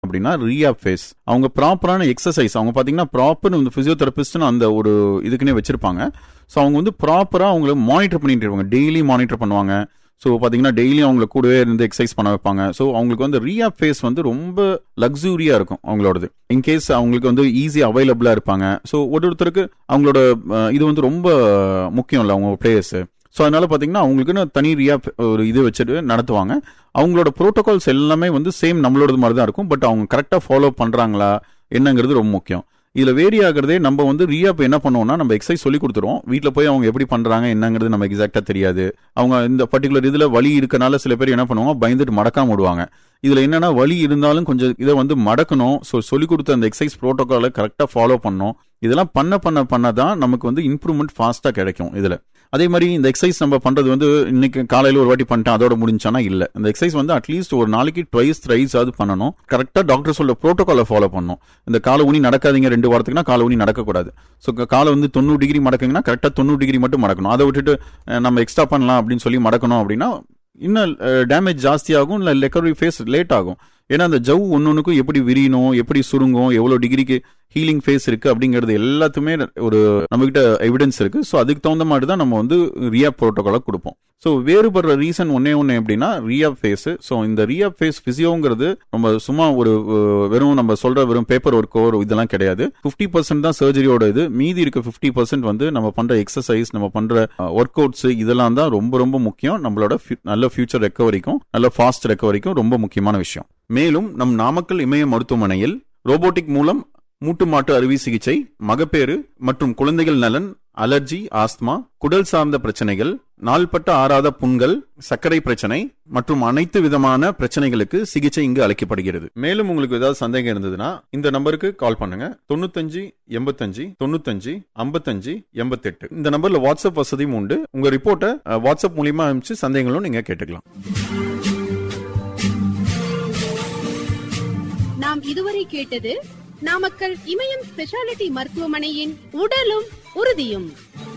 அப்படின்னா rehab face அவங்க ப்ராப்பரான எக்ஸசைஸ் அவங்க பார்த்தீங்கன்னா ப்ராப்பர் இந்த ஃபிசியோதெரபிஸ்ட்னு அந்த ஒரு இதுக்குன்னே வச்சிருப்பாங்க ஸோ அவங்க வந்து ப்ராப்பராக அவங்கள மானிட்டர் பண்ணிட்டு இருப்பாங்க டெய்லி மானிட்டர் பண்ணுவாங்க ஸோ பார்த்தீங்கன்னா டெய்லி அவங்கள கூடவே இருந்து எக்ஸசைஸ் பண்ண வைப்பாங்க ஸோ அவங்களுக்கு வந்து ரீஆப் ஃபேஸ் வந்து ரொம்ப லக்ஸூரியாக இருக்கும் அவங்களோடது இன்கேஸ் அவங்களுக்கு வந்து ஈஸி அவைலபிளாக இருப்பாங்க ஸோ ஒரு ஒருத்தருக்கு அவங்களோட அஹ், இது வந்து ரொம்ப முக்கியம் இல்லை அவங்க பிளேயர்ஸு ஸோ அதனால பார்த்தீங்கன்னா அவங்களுக்குன்னு தனி ரியாப் ஒரு இது வச்சுட்டு நடத்துவாங்க அவங்களோட ப்ரோட்டோகால்ஸ் எல்லாமே வந்து சேம் நம்மளோடது மாதிரி தான் இருக்கும் பட் அவங்க கரெக்டாக ஃபாலோ பண்ணுறாங்களா என்னங்கிறது ரொம்ப முக்கியம் இதில் வேரி ஆகிறதே நம்ம வந்து ரீஆப் என்ன பண்ணுவோம்னா நம்ம எக்ஸசைஸ் சொல்லி கொடுத்துருவோம் வீட்டில் போய் அவங்க எப்படி பண்ணுறாங்க என்னங்கிறது நம்ம எக்ஸாக்டாக தெரியாது அவங்க இந்த பர்டிகுலர் இதில் வலி இருக்கனால சில பேர் என்ன பண்ணுவாங்க பயந்துட்டு மடக்காம விடுவாங்க இதில் என்னன்னா வலி இருந்தாலும் கொஞ்சம் இதை வந்து மடக்கணும் ஸோ சொல்லி கொடுத்த அந்த எக்ஸசைஸ் ப்ரோட்டோகாலை கரெக்டாக ஃபாலோ பண்ணணும் இதெல்லாம் பண்ண பண்ண பண்ண தான் நமக்கு வந்து இம்ப்ரூவ்மெண்ட் ஃபாஸ்ட்டாக கிடைக்கும் இதில் அதே மாதிரி இந்த எக்ஸசைஸ் நம்ம பண்றது வந்து இன்னைக்கு காலையில ஒரு வாட்டி பண்ணிட்டேன் அதோட முடிஞ்சானா இல்ல இந்த எக்ஸசைஸ் வந்து அட்லீஸ்ட் ஒரு நாளைக்கு ட்வைஸ் த்ரைஸ் ஆகுது பண்ணணும் கரெக்டா டாக்டர் சொல்ல ப்ரோட்டோகாலை ஃபாலோ பண்ணணும் இந்த கால ஊனி நடக்காதீங்க ரெண்டு வாரத்துக்குனா கால ஊனி நடக்கக்கூடாது ஸோ காலை வந்து தொண்ணூறு டிகிரி மடக்குங்கன்னா கரெக்டாக தொண்ணூறு டிகிரி மட்டும் மடக்கணும் அதை விட்டுட்டு அஹ், நம்ம எக்ஸ்ட்ரா பண்ணலாம் அப்படின்னு சொல்லி மடக்கணும் அப்படின்னா இன்னும் டேமேஜ் ஜாஸ்தியாகும் இல்லை லெக்கரி ஃபேஸ் லேட் ஆகும் ஏன்னா அந்த ஜவ் ஒன்னொன்னுக்கும் எப்படி விரியணும் எப்படி சுருங்கும் எவ்வளோ டிகிரிக்கு ஹீலிங் ஃபேஸ் இருக்கு அப்படிங்கிறது எல்லாத்துமே ஒரு நம்மகிட்ட எவிடன்ஸ் இருக்கு ஸோ அதுக்கு தகுந்த மாதிரி தான் நம்ம வந்து ரியாப் ப்ரோட்டோகாலை கொடுப்போம் ஸோ வேறுபடுற ரீசன் ஒன்னே ஒன்று எப்படின்னா ரியாப் ஃபேஸ் ஸோ இந்த ரியாப் ஃபேஸ் பிசியோங்கிறது நம்ம சும்மா ஒரு அஹ், வெறும் நம்ம சொல்ற வெறும் பேப்பர் ஒர்க்கோ இதெல்லாம் கிடையாது ஃபிஃப்டி பர்சன்ட் தான் சர்ஜரியோட இது மீதி இருக்க ஃபிஃப்டி பர்சன்ட் வந்து நம்ம பண்ற எக்ஸசைஸ் நம்ம பண்ற ஒர்க் அவுட்ஸ் இதெல்லாம் தான் ரொம்ப ரொம்ப முக்கியம் நம்மளோட fu- நல்ல ஃபியூச்சர் ரெக்கவரிக்கும் நல்ல ஃபாஸ்ட் ரெக்கவரிக்கும் ரொம்ப முக்கியமான விஷயம் மேலும் நம் நாமக்கல் இமய மருத்துவமனையில் ரோபோட்டிக் மூலம் மூட்டு மாட்டு அறுவை சிகிச்சை மகப்பேறு மற்றும் குழந்தைகள் நலன் அலர்ஜி ஆஸ்துமா குடல் சார்ந்த பிரச்சனைகள் நாள்பட்ட ஆறாத புண்கள் சர்க்கரை பிரச்சனை மற்றும் அனைத்து விதமான பிரச்சனைகளுக்கு சிகிச்சை இங்கு அளிக்கப்படுகிறது மேலும் உங்களுக்கு ஏதாவது சந்தேகம் இருந்ததுன்னா இந்த நம்பருக்கு கால் பண்ணுங்க தொண்ணூத்தஞ்சு எண்பத்தஞ்சு தொண்ணூத்தஞ்சு ஐம்பத்தஞ்சு எண்பத்தெட்டு இந்த நம்பர்ல வாட்ஸ்அப் வசதியும் உண்டு உங்க ரிப்போர்ட்டை அஹ், வாட்ஸ்அப் மூலியமா அனுப்பிச்சு சந்தேகங்களும் நீங்க கேட்டுக்கலாம் நாம் இதுவரை கேட்டது நாமக்கல் இமயம் ஸ்பெஷாலிட்டி மருத்துவமனையின் உடலும் உறுதியும்